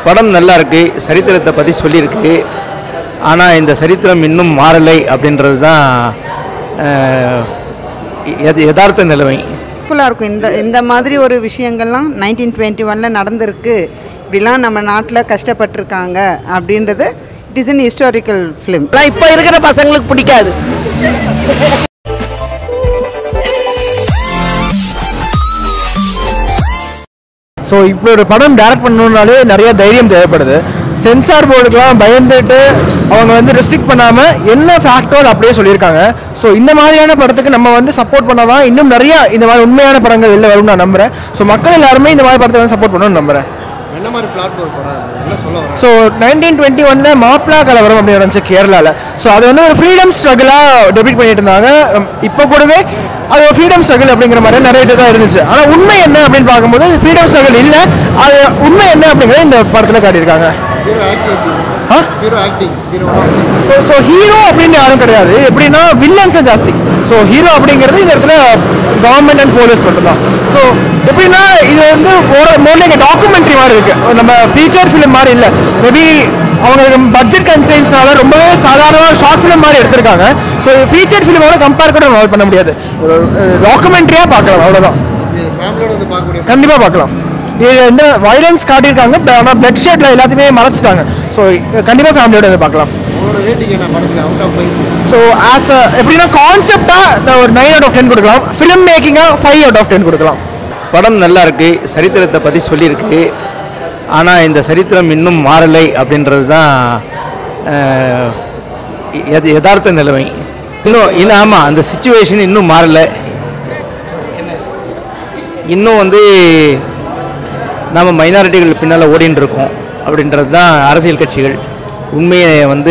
படம் நல்லா இருக்கு சரித்திரத்தை பற்றி சொல்லியிருக்கு ஆனால் இந்த சரித்திரம் இன்னும் மாறலை அப்படின்றது தான் அஹ், யத- யதார்த்த நிலைமை யூஸ்ஃபுல்லாக இருக்கும் இந்த இந்த மாதிரி ஒரு விஷயங்கள்லாம் நைன்டீன் டுவெண்ட்டி ஒனில் நடந்திருக்கு இப்படிலாம் நம்ம நாட்டில் கஷ்டப்பட்டிருக்காங்க அப்படின்றது it is an historical film இப்போ இருக்கிற பசங்களுக்கு பிடிக்காது ஸோ இப்போ ஒரு படம் டைரக்ட் பண்ணணுன்னாலே நிறைய தைரியம் தேவைப்படுது சென்சார் போர்டுக்கெலாம் பயந்துட்டு அவங்க வந்து ரெஸ்ட்ரிக்ட் பண்ணாமல் என்ன ஃபேக்டோ அது அப்படியே சொல்லியிருக்காங்க ஸோ இந்த மாதிரியான படத்துக்கு நம்ம வந்து சப்போர்ட் பண்ணாதான் இன்னும் நிறைய இந்த மாதிரி உண்மையான படங்கள் வெளில வரும்னு நான் நம்புறேன் ஸோ மக்கள் எல்லாருமே இந்த மாதிரி படத்தை வந்து சப்போர்ட் பண்ணணும்னு நம்புறேன் என்ன மாதிரி பிளாட் ஒரு படம் அது? என்ன சொல்ல வரேன் ஸோ நைன்டீன் டுவெண்ட்டி ஒன்ல மாப்ளா கலவரம் அப்படின்னு நடந்துச்சு கேரளாவில் ஸோ அது வந்து ஒரு ஃப்ரீடம் ஸ்ட்ரகிளாக டெபிட் பண்ணிட்டு இருந்தாங்க உம், இப்போ கூடவே அது ஒரு ஃப்ரீடம் ஸ்ட்ரகிள் அப்படிங்கிற மாதிரி நிறைய இது தான் இருந்துச்சு ஆனால் உண்மை என்ன அப்படின்னு பார்க்கும்போது ஃப்ரீடம் ஸ்ட்ரகிள் இல்லை அது உண்மை என்ன அப்படிங்கிறத இந்த படத்தில் காட்டியிருக்காங்க ஹீரோ ஆக்டிங் ஆ hero acting hero so hero அப்படின்னு யாரும் கிடையாது எப்படின்னா வில்லன்ஸ் தான் ஜாஸ்தி ஸோ ஹீரோ அப்படிங்கிறது இந்த இடத்துல கவர்மெண்ட் அண்ட் போலீஸ் மட்டும்தான் ஸோ எப்படின்னா இது வந்து மோர் லைக் டாக்குமெண்ட்ரி மாதிரி இருக்கு நம்ம ஃபீச்சர் ஃபிலிம் மாதிரி இல்லை மேபி அவங்களுக்கு பட்ஜெட் கன்சைன்ஸ்னால ரொம்பவே சாதாரண ஷார்ட் ஃபிலிம் மாதிரி எடுத்திருக்காங்க ஸோ ஃபீச்சர் ஃபிலிமோட கம்பேர் கூட நம்ம பண்ண முடியாது ஒரு டாக்குமெண்ட்ரியாக பார்க்கலாம் அவ்வளோதான் இது ஃபேமிலியோட வந்து பார்க்கக்கூடிய கண்டிப்பாக பார்க்கலாம் இது வந்து வைலன்ஸ் காட்டியிருக்காங்க ஆனால் பிளட் ஷேட்ல எல்லாத்தையுமே மறைச்சிட்டாங்க ஸோ கண்டிப்பாக ஃபேமிலியோட இதை பார்க்கலாம் உங்களோட ரேட்டிங் என்ன படத்துக்கு out of five so as a எப்படின்னா கான்செப்டாக ஒரு நைன் அவுட் ஆஃப் டென் கொடுக்கலாம் ஃபிலிம் மேக்கிங்காக ஃபைவ் அவுட் ஆஃப் டென் கொடுக்கலாம் படம் நல்லா இருக்கு சரித்திரத்தை பற்றி சொல்லியிருக்கு ஆனால் இந்த சரித்திரம் இன்னும் மாறலை அப்படின்றது தான் அஹ், யத- யதார்த்த நிலைமை இன்னும் இன்னும் ஆமாம் அந்த சுச்சுவேஷன் இன்னும் மாறலை இன்னும் வந்து நம்ம மைனாரிட்டிகள் பின்னால் ஓடின்னு இருக்கோம் அப்படின்றது தான் அரசியல் கட்சிகள் உண்மையை வந்து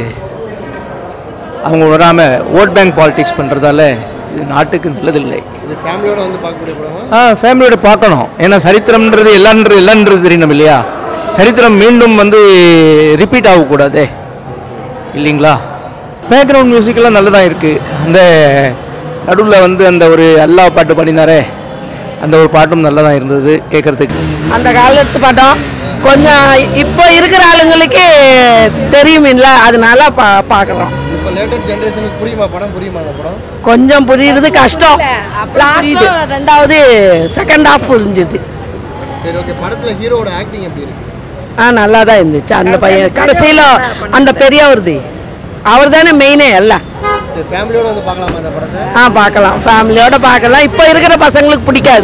அவங்க வராமல் ஓட் பேங்க் பாலிடிக்ஸ் பண்ணுறதால இது நாட்டுக்கு நல்லதில்லை இது ஃபேமிலியோட வந்து பார்க்கக்கூடிய படமா ஆ ஃபேமிலியோட பார்க்கணும் ஏன்னா சரித்திரம்ன்றது எல்லான்றது எல்லான்றது தெரியணும் இல்லையா சரித்திரம் மீண்டும் வந்து ரிப்பீட் ஆகக்கூடாதே இல்லைங்களா பேக்ரவுண்ட் மியூசிக்கெல்லாம் நல்லதாக இருக்குது அந்த நடுவில் வந்து அந்த ஒரு அல்லா பாட்டு பாடினாரே அந்த ஒரு பாட்டும் நல்லதாக இருந்தது கேட்குறதுக்கு அந்த காலத்து படம் கொஞ்சம் இப்போ இருக்கிற ஆளுங்களுக்கு தெரியுமில்ல அதனால பா பார்க்குறோம் இப்போ லேட்டஸ்ட் ஜென்ரேஷனுக்கு புரியுமா படம் புரியுமா அந்த படம் கொஞ்சம் புரியுறது கஷ்டம் லாஸ்ட் ரெண்டாவது செகண்ட் ஹாஃப் புரிஞ்சுது சரி ஓகே படத்தில் ஹீரோவோட ஆக்டிங் எப்படி இருக்கு ஆ நல்லா தான் இருந்துச்சு அந்த பையன் கடைசியில் அந்த பெரியவருது அவர் தானே மெயினே எல்லாம் இது ஃபேமிலியோட வந்து பார்க்கலாமா இந்த படத்தை ஆ பார்க்கலாம் ஃபேமிலியோட பார்க்கலாம் இப்போ இருக்கிற பசங்களுக்கு பிடிக்காது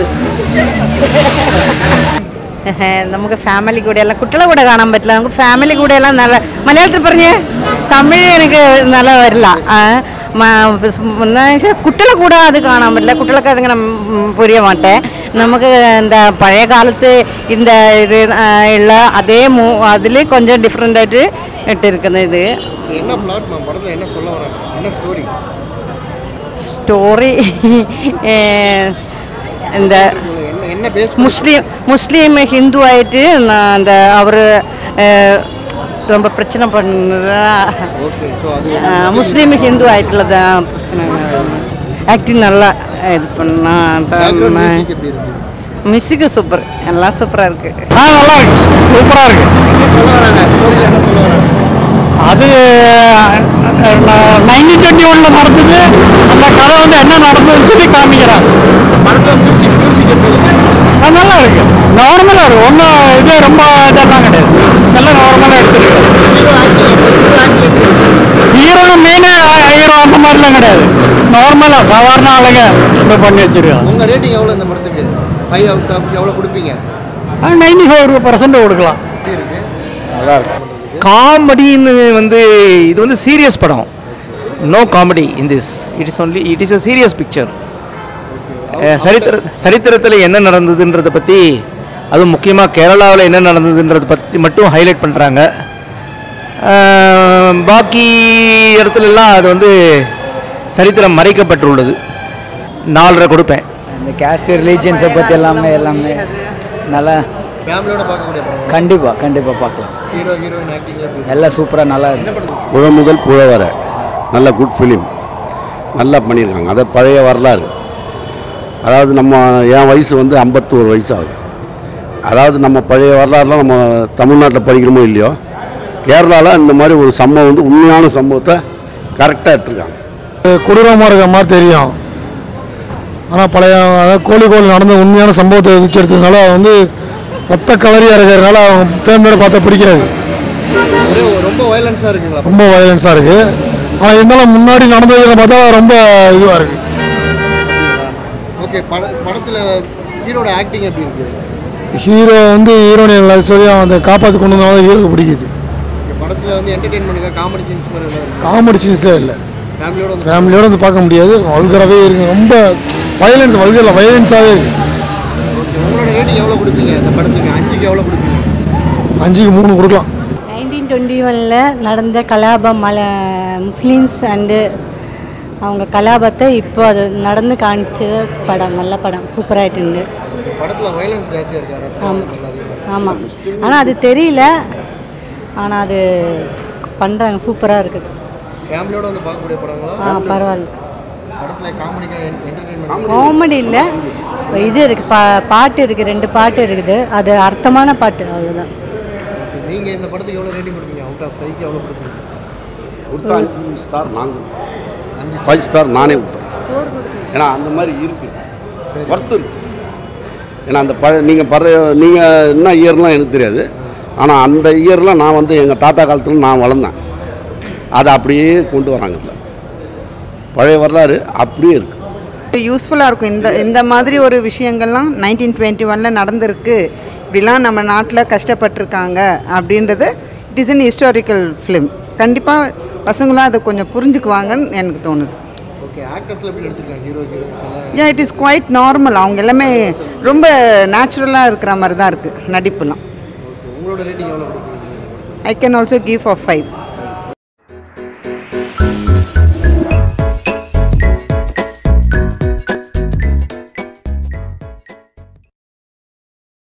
നമുക്ക് ഫാമിലി കൂടെ എല്ലാം കുട്ടികളെ കൂടെ കാണാൻ പറ്റില്ല നമുക്ക് ഫാമിലി കൂടെ എല്ലാം നല്ല മലയാളത്തിൽ പറഞ്ഞ് തമിഴ് എനിക്ക് നല്ല വരില്ല ആ, മ- എന്ന് വെച്ചാൽ കുട്ടികളെ കൂടെ അത് കാണാൻ പറ്റില്ല കുട്ടികൾക്ക് അതിങ്ങനെ ഉം, പുரிய മാട്ടേ നമുക്ക് എന്താ പഴയ കാലത്ത് இந்த இது ആ, ഉള്ള അതേ மூ അതിൽ கொஞ்சம் டிஃப்ரெண்ட் ஆയിട്ട് ഇട്ടിരിക്കുന്ന ഇത് என்ன பிளாட் மேம் படத்தில் என்ன சொல்ல வராங்க என்ன ஸ்டோரி സ്റ്റോറി എന്താ என்ன என்ன பேஸ் முஸ்லீம் முஸ்லீம் ஹிந்து ஆயிட்டு நான் அந்த அவர் ரொம்ப பிரச்சனை பண்ணுறா ஓகே ஸோ அது முஸ்லீம் ஹிந்து ஆயிட்டுலதான் பிரச்சனை ஆக்டிங் நல்லா இது பண்ணா பேக்ரவுண்ட் மியூசிக் எப்படி இருக்கு மியூசிக்கு சூப்பர் எல்லாம் சூப்பராக இருக்குது ஆ நல்லா இருக்கு சூப்பராக இருக்கு என்ன சொல்ல வராங்க ஸ்டோரியில் என்ன சொல்ல வராங்க அது நைன்டீன் டுவெண்ட்டி ஒன்ல நடந்தது அந்த கதை வந்து என்ன நடந்ததுன்னு சொல்லி காமிக்கிறாங்க படத்தில் மியூசிக் மியூசிக் எப்படி இருக்கு அது நல்லா இருக்கு நார்மலாக இருக்கு ஒன்றும் இது ரொம்ப இதெல்லாம் கிடையாது எல்லாம் நார்மலாக எடுத்துருக்கு ஹீரோ ஆக்டிங் எப்படி ஹீரோ ஆக்டிங் எப்படி இருக்கு ஹீரோட மெயினே ஹீரோ அந்த மாதிரிலாம் கிடையாது நார்மலாக சாதாரண ஆளுங்க இது பண்ணி வச்சிருக்காங்க உங்கள் ரேட்டிங் எவ்வளோ இந்த படத்துக்கு ஃபைவ் அவுட் ஆஃப் எவ்வளோ கொடுப்பீங்க நைன்டி ஃபைவ் பர்சன்ட் கொடுக்கலாம் எப்படி இருக்கு காமெடின்னு வந்து இது வந்து சீரியஸ் படம் no comedy in this it is only it is a serious picture சரித்திர சரித்திரத்தில் என்ன நடந்ததுன்றதை பற்றி அதுவும் முக்கியமாக கேரளாவில் என்ன நடந்ததுன்றதை பற்றி மட்டும் ஹைலைட் பண்ணுறாங்க பாக்கி இடத்துலலாம் அது வந்து சரித்திரம் மறைக்கப்பட்டுள்ளது நாலரை கொடுப்பேன் இந்த கேஸ்ட் ரிலீஜியன்ஸை பற்றி எல்லாமே எல்லாமே நல்லா ஃபேமிலியோட பார்க்கக்கூடிய படம் கண்டிப்பாக கண்டிப்பாக பார்க்கலாம் ஹீரோ ஹீரோயின் ஆக்டிங்ல எப்படி இருக்கு எல்லாம் சூப்பராக நல்லா இருக்கு புழமுதல் புழவர நல்ல குட் ஃபிலிம் நல்லா பண்ணியிருக்காங்க அதை பழைய வரலாறு அதாவது நம்ம என் வயசு வந்து ஐம்பத்தோரு வயசு ஆகுது அதாவது நம்ம பழைய வரலாறுலாம் நம்ம தமிழ்நாட்டில் படிக்கிறோமோ இல்லையோ கேரளாவில் இந்த மாதிரி ஒரு சம்பவம் வந்து உண்மையான சம்பவத்தை கரெக்டாக எடுத்துருக்காங்க கொடூரமாக இருக்கிற மாதிரி தெரியும் ஆனால் பழைய அதாவது கோழிக்கோள் நடந்த உண்மையான சம்பவத்தை எதிர்த்து எடுத்ததுனால வந்து ரத்த கலரியாக இருக்கிறதுனால அவங்க ஃபேமிலியோட பார்த்தா பிடிக்காது ஒரே ஒரு ரொம்ப வயலன்ஸாக இருக்குங்களா ரொம்ப வயலன்ஸாக இருக்குது ஆனால் இருந்தாலும் முன்னாடி நடந்ததுல பார்த்தா ரொம்ப இதுவாக இருக்குது ஓகே பட படத்தில் ஹீரோட ஆக்டிங் எப்படி இருக்கு ஹீரோ வந்து ஹீரோனியன் லவ் ஸ்டோரியாக அந்த காப்பாற்றி கொண்டு வந்தனால ஹீரோக்கு பிடிக்குது படத்தில் வந்து என்டர்டெயின்மெண்ட்டுக்கு காமெடி சீன்ஸ் மாதிரி எல்லாம் இருக்கு காமெடி சீன்ஸ்லேயே இல்லை ஃபேமிலியோட வந்து ஃபேமிலியோட வந்து பார்க்க முடியாது வல்கராகவே இருக்குது ரொம்ப வயலன்ஸ் வல்கரில் வயலன்ஸாகவே இருக்குது ஓகே உங்களோட ரேட்டிங் எவ்வளோ கொடுப்பீங்க இந்த படத்துக்கு அஞ்சுக்கு எவ்வளோ கொடுப்பீங்க அஞ்சுக்கு மூணு கொடுக்கலாம் நைன்டீன் டுவெண்ட்டி ஒனில் நடந்த கலாபம் மல முஸ்லீம்ஸ் அண்டு அவங்க கலாபத்தை இப்போ அது நடந்து காணிச்ச படம் நல்ல படம் சூப்பராகிட்டு படத்தில் வயலன்ஸ் ஜாஸ்தியாக இருக்கா ரத்தம் ஆமாம் நல்லா அதிகமா ஆமாம் ஆனால் அது தெரியல ஆனால் அது பண்ணுறாங்க சூப்பராக இருக்குது ஃபேமிலியோட வந்து பார்க்கக்கூடிய படங்களா ஆ பரவாயில்ல படத்தில் காமெடிக்காக என்டர்டெயின்மெண்ட் காமெடி இல்லை இது இருக்குது பா பாட்டு இருக்குது ரெண்டு பாட்டு இருக்குது அது அர்த்தமான பாட்டு அவ்வளோதான் நீங்கள் இந்த படத்துக்கு எவ்வளோ ரேட்டிங் கொடுப்பீங்க அவுட் ஆஃப் ஃபைவ்க்கு எவ்வளோ கொடுப்பீங்க கொடுத்தா அஞ்சு ஸ்டார் நாங்கள் அஞ்சு ஃபைவ் ஸ்டார் நானே கொடுத்தேன் ஏன்னா அந்த மாதிரி இருக்கு ஒர்த்து இருக்கு ஏன்னா அந்த பழைய நீங்கள் பழைய நீங்கள் என்ன இயர்லாம் எனக்கு தெரியாது ஆனால் அந்த இயர்லாம் நான் வந்து எங்கள் தாத்தா காலத்தில் நான் வளர்ந்தேன் அதை அப்படியே கொண்டு வராங்க இதில் பழைய வரலாறு அப்படியே இருக்குது யூஸ்ஃபுல்லாக இருக்கும் இந்த இந்த மாதிரி ஒரு விஷயங்கள்லாம் நைன்டீன் டுவெண்ட்டி ஒனில் நடந்திருக்கு இப்படிலாம் நம்ம நாட்டில் கஷ்டப்பட்டிருக்காங்க அப்படின்றது it is an historical film கண்டிப்பாக பசங்களாம் அதை கொஞ்சம் புரிஞ்சுக்குவாங்கன்னு எனக்கு தோணுது ஓகே ஆக்டர்ஸில் எப்படி நடிச்சிருக்காங்க ஹீரோ ஹீரோயின்ஸ் ஏன் இட் இஸ் குவைட் நார்மல் அவங்க எல்லாமே ரொம்ப நேச்சுரலாக இருக்கிற மாதிரி தான் இருக்குது நடிப்புலாம் ஓகே உங்களோட ரேட்டிங் எவ்வளோ கொடுப்பீங்க I can also give for five